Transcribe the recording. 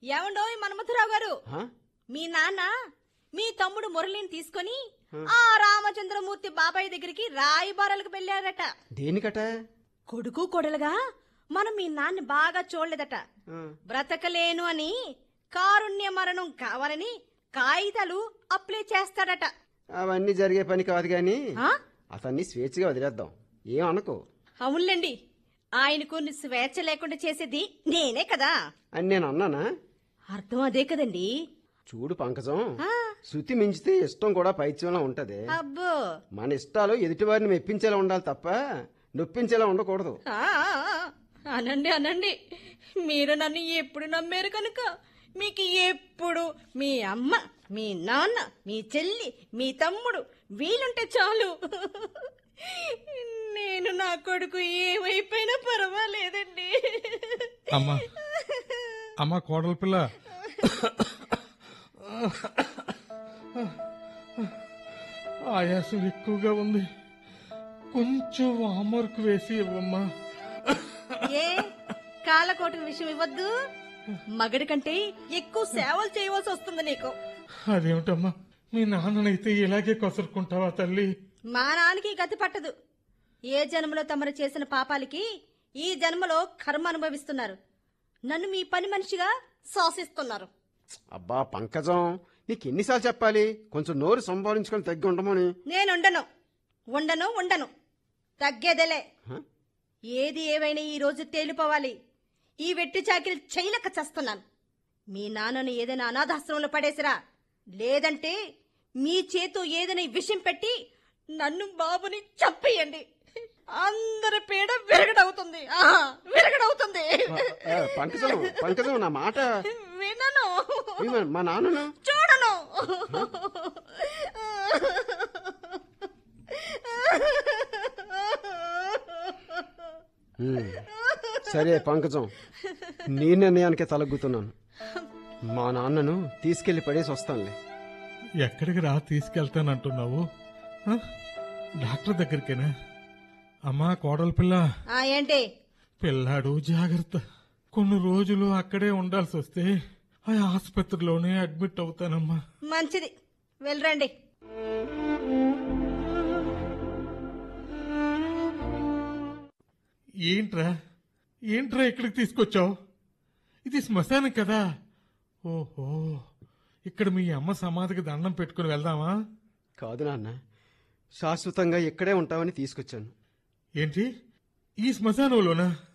ఏమండోయ్ మన్మథరావు గారు హా? మీ నాన్న మీ తమ్ముడు మురళిని తీసుకొని ఆ రామచంద్రమూర్తి బాబాయ్ దగ్గరికి రాయిబారాలకు వెళ్ళారట దేనికట కొడుకు కొడలుగా మనం మీ నాన్ని బాగా చూడలేదట ఆ, బ్రతకలేను అని కారుణ్య మరణం కావాలని కాగితాలు అప్లై చేస్తాడట అవన్నీ జరిగే పని కాదు గాని ఆ? అతన్ని స్వేచ్ఛగా వదిలేద్దాం ఏం అనుకో అవునులేండి ఆయనకు స్వేచ్ఛ లేకుండా చేసేది నేనే కదా అని నేను అన్నానా అర్థం అదే కదండి చూడు పంకజం ఆ, శృతి మించితే ఇష్టం కూడా పైత్యంలో ఉంటది అబ్బో మన ఇష్టాలు ఎదుటివారిని మెప్పించేలా ఉండాలి తప్ప నొప్పించేలా ఉండకూడదు ఆ, అనండి అనండి మీరు నన్ను ఎప్పుడు నమ్మారు కనుక మీకు ఎప్పుడు మీ అమ్మ మీ నాన్న మీ చెల్లి మీ తమ్ముడు వీలుంటే చాలు నేను నా కొడుకు ఏమైపోయినా పర్వాలేదండి అమ్మా అమ్మా కోడల పిల్ల ఆయాసం ఎక్కువగా ఉంది కొంచెం వామర్కు వేసి ఇవ్వమ్మా ఏ కాలకోటి విషయం ఇవ్వద్దు మగడి కంటే ఎక్కువ సేవలు చేయవలసి వస్తుంది నీకు అదేమిటమ్మా మీ నాన్ననైతే ఇలాగే కొసరుకుంటావా తల్లి మా నాన్నకి గతి పట్టదు ఏ జన్మలో తమరు చేసిన పాపాలకి ఈ జన్మలో కర్మ అనుభవిస్తున్నారు నన్ను మీ పని మనిషిగా శాసిస్తున్నారు అబ్బా పంకజం నీకు ఎన్నిసార్లు చెప్పాలి కొంచెం నోరు సంపాదించుకొని తగ్గి ఉండమని నేనుండను ఉండను ఉండను తగ్గేదేలే హ? ఏది ఏవైనా ఈ రోజు తేలిపోవాలి ఈ వెట్టి చాకిరి చేయలేక చస్తున్నాను మీ నాన్నను ఏదైనా అనాథాశ్రమంలో పడేసిరా లేదంటే మీ చేతో ఏదైనా విషయం పెట్టి నన్ను బాబుని చంపేయండి అందరి పీడ విరగడవుతుంది ఆహా, విరగడవుతుంది ఆ, పంకజం పంకజం నా మాట వినను ఏమ, మా నాన్నను చూడను ఉమ్, సరే పంకజం నీ నిర్ణయానికే తలగ్గుతున్నాను మా నాన్నను తీసుకెళ్లి పడేసి వస్తానులే ఎక్కడికి రా తీసుకెళ్తానంటున్నావు ఆ? డాక్టర్ దగ్గరికేనా అమ్మా కోడల పిల్ల ఆ ఏంటి పిల్లాడు జాగ్రత్త కొన్ని రోజులు అక్కడే ఉండాల్సి వస్తే ఆ ఆసుపత్రిలోనే అడ్మిట్ అవుతానమ్మా మంచిది వెళ్ళరండి ఏంట్రా ఏంట్రా ఇక్కడికి తీసుకొచ్చావు ఇది శ్మశానం కదా ఓహో ఇక్కడ మీ అమ్మ సమాధికి దండం పెట్టుకుని వెళ్దామా కాదు నాన్న శాశ్వతంగా ఇక్కడే ఉంటామని తీసుకొచ్చాను ఏంటి ఈ శ్మశానంలోనా